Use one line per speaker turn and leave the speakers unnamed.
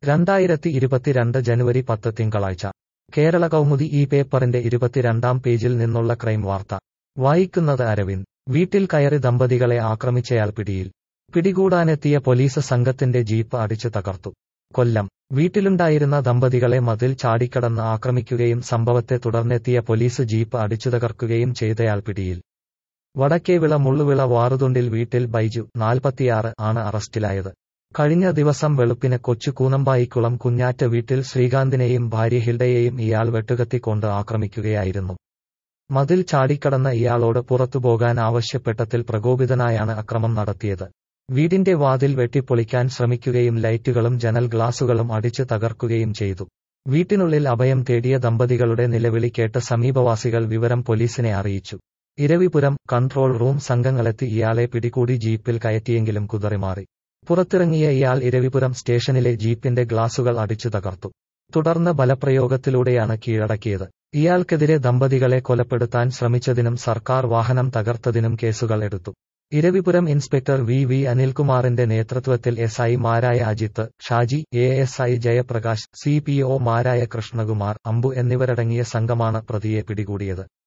രണ്ടായിരത്തി ഇരുപത്തിരണ്ട് ജനുവരി പത്ത് തിങ്കളാഴ്ച കേരള കൗമുദി ഈ പേപ്പറിന്റെ ഇരുപത്തിരണ്ടാം പേജിൽ നിന്നുള്ള ക്രൈം വാർത്ത വായിക്കുന്നത് അരവിന്ദ് വീട്ടിൽ കയറി ദമ്പതികളെ ആക്രമിച്ചയാൾ പിടിയിൽ പിടികൂടാനെത്തിയ പോലീസ് സംഘത്തിന്റെ ജീപ്പ് അടിച്ചു തകർത്തു കൊല്ലം വീട്ടിലുണ്ടായിരുന്ന ദമ്പതികളെ മതിൽ ചാടിക്കടന്ന് ആക്രമിക്കുകയും സംഭവത്തെ തുടർന്നെത്തിയ പോലീസ് ജീപ്പ് അടിച്ചു തകർക്കുകയും ചെയ്തയാൾ പിടിയിൽ വടക്കേവിള മുള്ളുവിള വാറുതുണ്ടിൽ വീട്ടിൽ ബൈജു നാൽപ്പത്തിയാറ് ആണ് അറസ്റ്റിലായത് കഴിഞ്ഞ ദിവസം വെളുപ്പിന് കൊച്ചു കൂനമ്പായിക്കുളം കുഞ്ഞാറ്റ വീട്ടിൽ ശ്രീകാന്തിനെയും ഭാര്യ ഹിൽഡയെയും ഇയാൾ വെട്ടുകത്തിക്കൊണ്ട് ആക്രമിക്കുകയായിരുന്നു മതിൽ ചാടിക്കടന്ന ഇയാളോട് പുറത്തുപോകാൻ ആവശ്യപ്പെട്ടതിൽ പ്രകോപിതനായാണ് അക്രമം നടത്തിയത് വീടിന്റെ വാതിൽ വെട്ടിപ്പൊളിക്കാൻ ശ്രമിക്കുകയും ലൈറ്റുകളും ജനൽ ഗ്ലാസുകളും അടിച്ച് തകർക്കുകയും ചെയ്തു വീട്ടിനുള്ളിൽ അഭയം തേടിയ ദമ്പതികളുടെ നിലവിളി കേട്ട് സമീപവാസികൾ വിവരം പോലീസിനെ അറിയിച്ചു ഇരവിപുരം കൺട്രോൾ റൂം സംഘങ്ങളെത്തി ഇയാളെ പിടികൂടി ജീപ്പിൽ കയറ്റിയെങ്കിലും കുതറിമാറി പുറത്തിറങ്ങിയ ഇയാൾ ഇരവിപുരം സ്റ്റേഷനിലെ ജീപ്പിന്റെ ഗ്ലാസുകൾ അടിച്ചു തകർത്തു തുടർന്ന് ബലപ്രയോഗത്തിലൂടെയാണ് കീഴടക്കിയത് ഇയാൾക്കെതിരെ ദമ്പതികളെ കൊലപ്പെടുത്താൻ ശ്രമിച്ചതിനും സർക്കാർ വാഹനം തകർത്തതിനും കേസുകൾ എടുത്തു ഇരവിപുരം ഇൻസ്പെക്ടർ വി വി അനിൽകുമാറിന്റെ നേതൃത്വത്തിൽ എസ് ഐ മാരായ Ajith Shaji A S I Jayaprakash C P O മാരായ കൃഷ്ണകുമാർ അമ്പു എന്നിവരടങ്ങിയ സംഘമാണ് പ്രതിയെ പിടികൂടിയത്